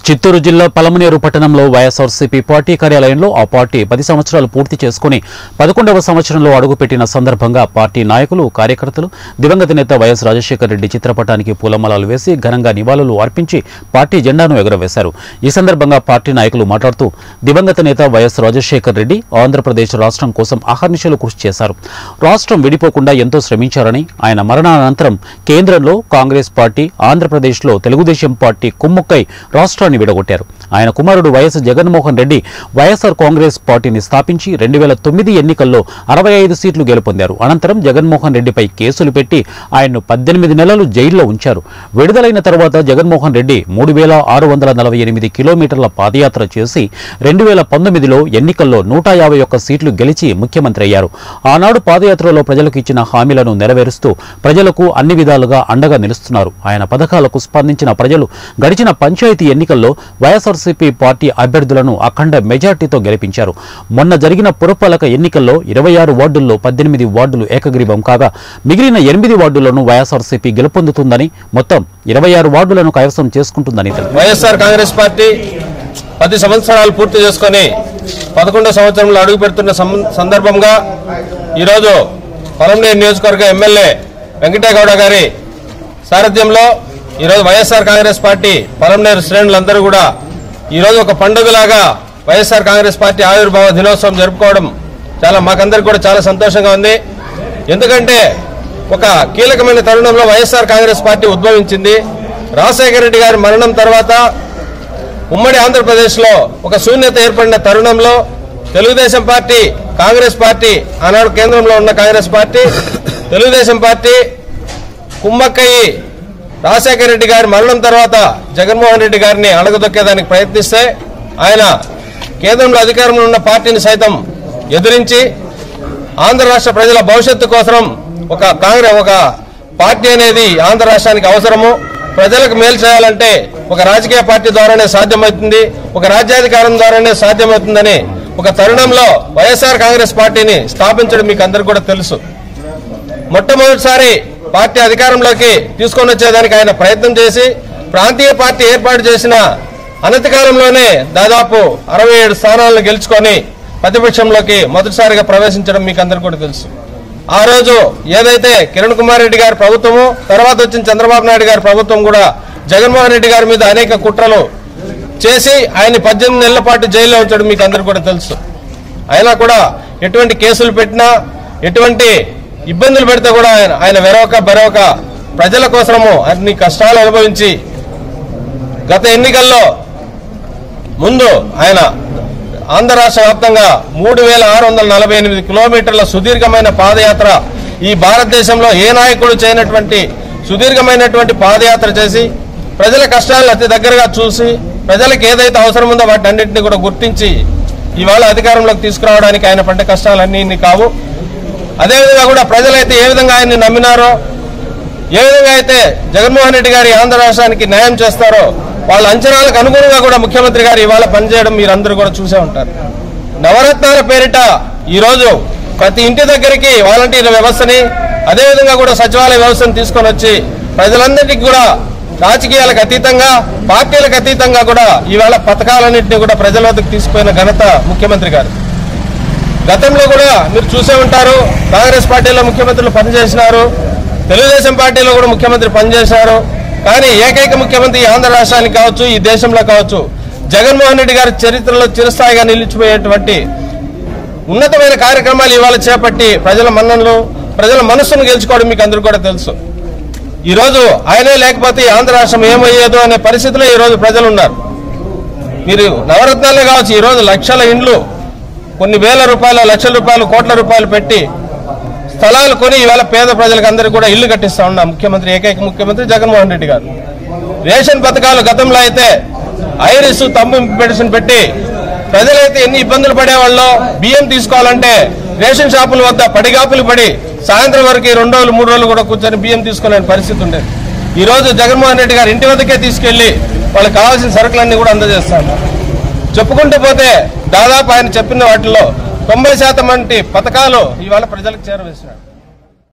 చిత్తూరు జిల్లా పలమనేరు పట్టణంలో వైఎస్ఆర్సీపీ పార్టీ కార్యాలయంలో ఆ పార్టీ పది సంవత్సరాలు పూర్తి చేసుకుని పదకొండవ సంవత్సరంలో అడుగుపెట్టిన సందర్భంగా పార్టీ నాయకులు కార్యకర్తలు దివంగత నేత వైఎస్ రాజశేఖర రెడ్డి చిత్రపటానికి పూలమాలలు వేసి ఘనంగా నివాళులు అర్పించి పార్టీ జెండాను ఎగురవేశారు ఈ సందర్భంగా పార్టీ నాయకులు మాట్లాడుతూ దివంగత నేత వైఎస్ రాజశేఖర రెడ్డి ఆంధ్రప్రదేశ్ రాష్ట్రం కోసం అహర్నిశలు కృషి చేశారు రాష్ట్రం విడిపోకుండా ఎంతో శ్రమించారని ఆయన మరణానంతరం కేంద్రంలో కాంగ్రెస్ పార్టీ ఆంధ్రప్రదేశ్లో తెలుగుదేశం పార్టీ కుమ్ముక్కై రాష్ట్రాన్ని విడగొట్టారు ఆయన కుమారుడు వైఎస్ జగన్మోహన్ రెడ్డి వైఎస్ఆర్ కాంగ్రెస్ పార్టీని స్థాపించి రెండు వేల తొమ్మిది ఎన్నికల్లో అరవై ఐదు సీట్లు గెలుపొందారు అనంతరం జగన్మోహన్ రెడ్డిపై కేసులు పెట్టి ఆయన్ను పద్దెనిమిది నెలలు జైల్లో ఉంచారు విడుదలైన తర్వాత జగన్మోహన్ రెడ్డి మూడు వేల ఆరు వందల నలభై ఎనిమిది కిలోమీటర్ల పాదయాత్ర చేసి రెండు వేల పంతొమ్మిదిలో ఎన్నికల్లో నూట యాభై ఒక్క సీట్లు గెలిచి ముఖ్యమంత్రి అయ్యారు ఆనాడు పాదయాత్రలో ప్రజలకు ఇచ్చిన హామీలను నెరవేరుస్తూ ప్రజలకు అన్ని విధాలుగా అండగా నిలుస్తున్నారు ఆయన పథకాలకు స్పందించిన ప్రజలు గడిచిన పంచాయతీ ఎన్నికల్లో వైఎస్ఆర్సీపీ పార్టీ అభ్యర్థులను అఖండ మెజార్టీతో గెలిపించారు మొన్న జరిగిన పురపాలక ఎన్నికల్లో ఇరవై ఆరు వార్డుల్లో పద్దెనిమిది వార్డులు ఏకగ్రీవం కాగా మిగిలిన ఎనిమిది వార్డులను వైఎస్ఆర్సీపీ గెలుపొందుతుందని మొత్తం ఇరవై ఆరు వార్డులను కైవసం చేసుకుంటుందని తెలిపారు వైఎస్ఆర్ కాంగ్రెస్ పార్టీ పది సంవత్సరాలు పూర్తి చేసుకొని పదకొండో సంవత్సరంలో అడుగు పెడుతున్న సం- సందర్భంగా ఈరోజు పొలంనేరు నియోజకవర్గ ఎమ్మెల్యే వెంకటేగౌడ గారి సారథ్యంలో ఈరోజు వైఎస్ఆర్ కాంగ్రెస్ పార్టీ పొలంనేరు శ్రేణులందరూ కూడా ఈరోజు ఒక పండుగలాగా వైఎస్ఆర్ కాంగ్రెస్ పార్టీ ఆవిర్భావ దినోత్సవం జరుపుకోవడం చాలా మాకందరికి కూడా చాలా సంతోషంగా ఉంది ఎందుకంటే ఒక కీలకమైన తరుణంలో వైఎస్ఆర్ కాంగ్రెస్ పార్టీ ఉద్భవించింది రాజశేఖర రెడ్డి గారి మరణం తర్వాత ఉమ్మడి ఆంధ్రప్రదేశ్లో ఒక శూన్యత ఏర్పడిన తరుణంలో తెలుగుదేశం పార్టీ కాంగ్రెస్ పార్టీ ఆనాడు కేంద్రంలో ఉన్న కాంగ్రెస్ పార్టీ తెలుగుదేశం పార్టీ కుమ్మక్కయ్యి రాజశేఖర రెడ్డి గారి మరణం తర్వాత జగన్మోహన్ రెడ్డి గారిని అణగదొక్కేదానికి ప్రయత్నిస్తే ఆయన కేంద్రంలో అధికారంలో ఉన్న పార్టీని సైతం ఎదిరించి ఆంధ్ర రాష్ట్ర ప్రజల భవిష్యత్తు కోసం ఒక కాంగ్రెస్ ఒక పార్టీ అనేది ఆంధ్ర రాష్ట్రానికి అవసరము ప్రజలకు మేలు చేయాలంటే ఒక రాజకీయ పార్టీ ద్వారానే సాధ్యమవుతుంది ఒక రాజ్యాధికారం ద్వారానే సాధ్యమవుతుందని ఒక తరుణంలో వైఎస్ఆర్ కాంగ్రెస్ పార్టీని స్థాపించడం మీకు అందరికీ కూడా తెలుసు మొట్టమొదటిసారి పార్టీ అధికారంలోకి తీసుకొని వచ్చేదానికి ఆయన ప్రయత్నం చేసి ప్రాంతీయ పార్టీ ఏర్పాటు చేసిన అనతి కాలంలోనే దాదాపు అరవై ఏడు స్థానాలను గెలుచుకొని ప్రతిపక్షంలోకి మొదటిసారిగా ప్రవేశించడం మీకు అందరికీ కూడా తెలుసు ఆ రోజు ఏదైతే కిరణ్ కుమార్ రెడ్డి గారి ప్రభుత్వము తర్వాత వచ్చిన చంద్రబాబు నాయుడు గారి ప్రభుత్వం కూడా జగన్మోహన్ రెడ్డి గారి మీద అనేక కుట్రలు చేసి ఆయన పద్దెనిమిది నెలల పాటు జైల్లో ఉంచడం మీకు అందరికీ కూడా తెలుసు అయినా కూడా ఎటువంటి కేసులు పెట్టినా ఎటువంటి ఇబ్బందులు పెడితే కూడా ఆయన ఆయన వెరవక బెరవక ప్రజల కోసము అన్ని కష్టాలు అనుభవించి గత ఎన్నికల్లో ముందు ఆయన ఆంధ్ర రాష్ట్ర వ్యాప్తంగా మూడు వేల ఆరు వందల నలభై ఎనిమిది కిలోమీటర్ల సుదీర్ఘమైన పాదయాత్ర ఈ భారతదేశంలో ఏ నాయకుడు చేయనటువంటి సుదీర్ఘమైనటువంటి పాదయాత్ర చేసి ప్రజల కష్టాలను అతి దగ్గరగా చూసి ప్రజలకు ఏదైతే అవసరం ఉందో వాటి అన్నింటినీ కూడా గుర్తించి ఇవాళ అధికారంలోకి తీసుకురావడానికి ఆయన పడ్డ కష్టాలన్నీ ఇన్ని కావు అదేవిధంగా కూడా ప్రజలైతే ఏ విధంగా ఆయన్ని నమ్మినారో ఏ విధంగా అయితే జగన్మోహన్ రెడ్డి గారి ఆంధ్ర రాష్ట్రానికి న్యాయం చేస్తారో వాళ్ళ అంచనాలకు అనుగుణంగా కూడా ముఖ్యమంత్రి గారు ఇవాళ పనిచేయడం మీరందరూ కూడా చూసే ఉంటారు నవరత్నాల పేరిట ఈరోజు ప్రతి ఇంటి దగ్గరికి వాలంటీర్ వ్యవస్థని అదేవిధంగా కూడా సచివాలయ వ్యవస్థను తీసుకొని వచ్చి ప్రజలందరికీ కూడా రాజకీయాలకు అతీతంగా పార్టీలకు అతీతంగా కూడా ఈవేళ పథకాలన్నింటినీ కూడా ప్రజల వద్దకు తీసుకుపోయిన ఘనత ముఖ్యమంత్రి గారు గతంలో కూడా మీరు చూసే ఉంటారు కాంగ్రెస్ పార్టీలో ముఖ్యమంత్రులు పనిచేసినారు తెలుగుదేశం పార్టీలో కూడా ముఖ్యమంత్రి పనిచేశారు కానీ ఏకైక ముఖ్యమంత్రి ఈ ఆంధ్ర రాష్ట్రానికి కావచ్చు ఈ దేశంలో కావచ్చు జగన్మోహన్ రెడ్డి గారి చరిత్రలో చిరస్థాయిగా నిలిచిపోయేటువంటి ఉన్నతమైన కార్యక్రమాలు ఇవాళ చేపట్టి ప్రజల మన్ననలు ప్రజల మనస్సును గెలుచుకోవడం మీకు అందరూ కూడా తెలుసు ఈ రోజు ఆయనే లేకపోతే ఈ ఆంధ్ర రాష్ట్రం ఏమయ్యేదో అనే పరిస్థితిలో ఈ రోజు ప్రజలు ఉన్నారు మీరు నవరత్నాలే కావచ్చు ఈ రోజు లక్షల ఇండ్లు కొన్ని వేల రూపాయలు లక్షల రూపాయలు కోట్ల రూపాయలు పెట్టి స్థలాలు కొని ఈవేళ పేద ప్రజలకు అందరికీ కూడా ఇల్లు కట్టిస్తా ఉన్నా ముఖ్యమంత్రి ఏకైక ముఖ్యమంత్రి జగన్మోహన్ రెడ్డి గారు రేషన్ పథకాలు గతంలో అయితే ఐరిస్ తమ్ము మెడిసిన్ పెట్టి ప్రజలైతే ఎన్ని ఇబ్బందులు పడేవాళ్ళో బియ్యం తీసుకోవాలంటే రేషన్ షాపుల వద్ద పడిగాపులు పడి సాయంత్రం వరకు ఈ రెండు రోజులు మూడు రోజులు కూడా కూర్చొని బియ్యం తీసుకోలేని పరిస్థితి ఉండేది ఈ రోజు జగన్మోహన్ రెడ్డి గారు ఇంటి వద్దకే తీసుకెళ్లి వాళ్ళకి కావాల్సిన సరుకులన్నీ కూడా అందజేస్తాను చెప్పుకుంటూ పోతే దాదాపు ఆయన చెప్పిన వాటిలో తొంభై శాతం వంటి పథకాలు ఇవాళ ప్రజలకు చేరవేసినాడు